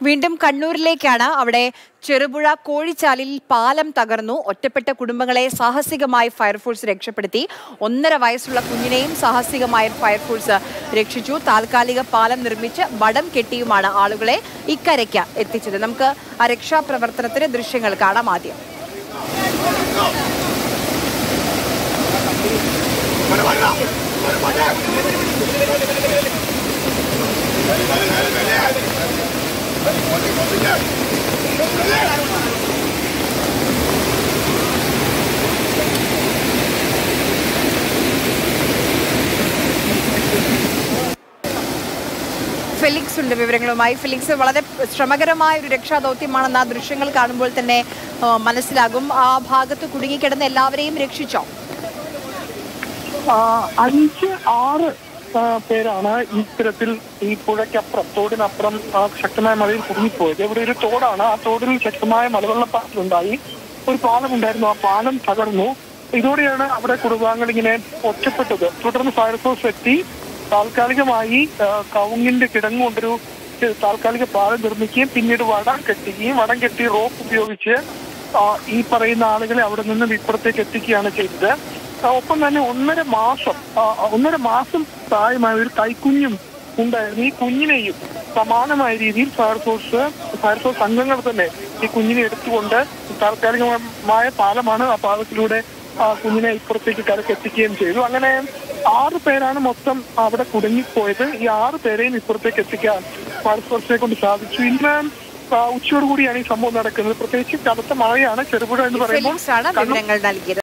വീണ്ടും കണ്ണൂരിലേക്കാണ് അവിടെ ചെറുപുഴ കോഴിച്ചാലിൽ പാലം തകർന്നു ഒറ്റപ്പെട്ട കുടുംബങ്ങളെ സാഹസികമായി ഫയർഫോഴ്സ് രക്ഷപ്പെടുത്തി ഒന്നര വയസ്സുള്ള കുഞ്ഞിനെയും സാഹസികമായി ഫയർഫോഴ്സ് രക്ഷിച്ചു താൽക്കാലിക പാലം നിർമ്മിച്ച് വടം കെട്ടിയുമാണ് ആളുകളെ ഇക്കരയ്ക്ക് എത്തിച്ചത് നമുക്ക് ആ രക്ഷാപ്രവർത്തനത്തിന് ദൃശ്യങ്ങൾ കാണാം ആദ്യം ഫെലിക്സ് ഉണ്ട് വിവരങ്ങളുമായി ഫെലിക്സ് വളരെ ശ്രമകരമായ ഒരു രക്ഷാദൗത്യമാണെന്ന് ആ ദൃശ്യങ്ങൾ കാണുമ്പോൾ തന്നെ ആ, മനസ്സിലാകും ആ ഭാഗത്ത് കുടുങ്ങിക്കിടന്ന എല്ലാവരെയും രക്ഷിച്ചോ ആ, അഞ്ച് ആറ് ആ, പേരാണ് ഇത്തരത്തിൽ ഈ പുഴയ്ക്കപ്പുറം തോടിനപ്പുറം ആ, ശക്തമായ മഴയിൽ കുടുങ്ങിപ്പോയത് ഇവിടെ ഒരു തോടാണ് ആ തോടിൽ ശക്തമായ മലവെള്ളപ്പാച്ചിലുണ്ടായി ഒരു പാലം ഉണ്ടായിരുന്നു ആ പാലം തകർന്നു ഇതോടെയാണ് അവിടെ കുടുംബാംഗങ്ങൾ ഇങ്ങനെ ഒറ്റപ്പെട്ടത് തുടർന്ന് ഫയർഫോഴ്സ് എത്തി താൽക്കാലികമായി ആ, കവുങ്ങിന്റെ കിടങ്ങ് കൊണ്ടൊരു ചെ- താൽക്കാലിക പാലം നിർമ്മിക്കുകയും പിന്നീട് വടം കെട്ടുകയും വടം കെട്ടി റോപ്പ് ഉപയോഗിച്ച് ആ, ഈ പറയുന്ന ആളുകളെ അവിടെ നിന്ന് ഇപ്പുറത്തേക്ക് എത്തിക്കുകയാണ് ചെയ്തത് ആ, ഒപ്പം തന്നെ ഒന്നര മാസം ആ, ഒന്നര മാസം പ്രായമായ ഒരു കൈക്കുഞ്ഞും ഉണ്ടായിരുന്നു ഈ കുഞ്ഞിനെയും സമാനമായ രീതിയിൽ ഫയർഫോഴ്സ് ഫയർഫോഴ്സ് അംഗങ്ങൾ തന്നെ ഈ കുഞ്ഞിനെ എടുത്തുകൊണ്ട് താൽക്കാലികമായ പാലമാണ് ആ പാലത്തിലൂടെ ആ കുഞ്ഞിനെ ഇപ്പുറത്തേക്ക് കരക്ക് എത്തിക്കുകയും ചെയ്തു അങ്ങനെ ആറ് പേരാണ് മൊത്തം അവിടെ കുടുങ്ങിപ്പോയത് ഈ ആറ് പേരെയും ഇപ്പുറത്തേക്ക് എത്തിക്കാൻ ഫയർഫോഴ്സിനെ കൊണ്ട് സാധിച്ചു ഇന്ന് ആ, ഉച്ചയോടുകൂടിയാണ് ഈ സംഭവം നടക്കുന്നത് പ്രത്യേകിച്ച് കടുത്ത മഴയാണ് ചെറുപുഴ എന്ന് പറയുമ്പോൾ ഫെലിക്സ് ആണ് കണ്ണൂർ വിവരങ്ങൾ നൽകിയത്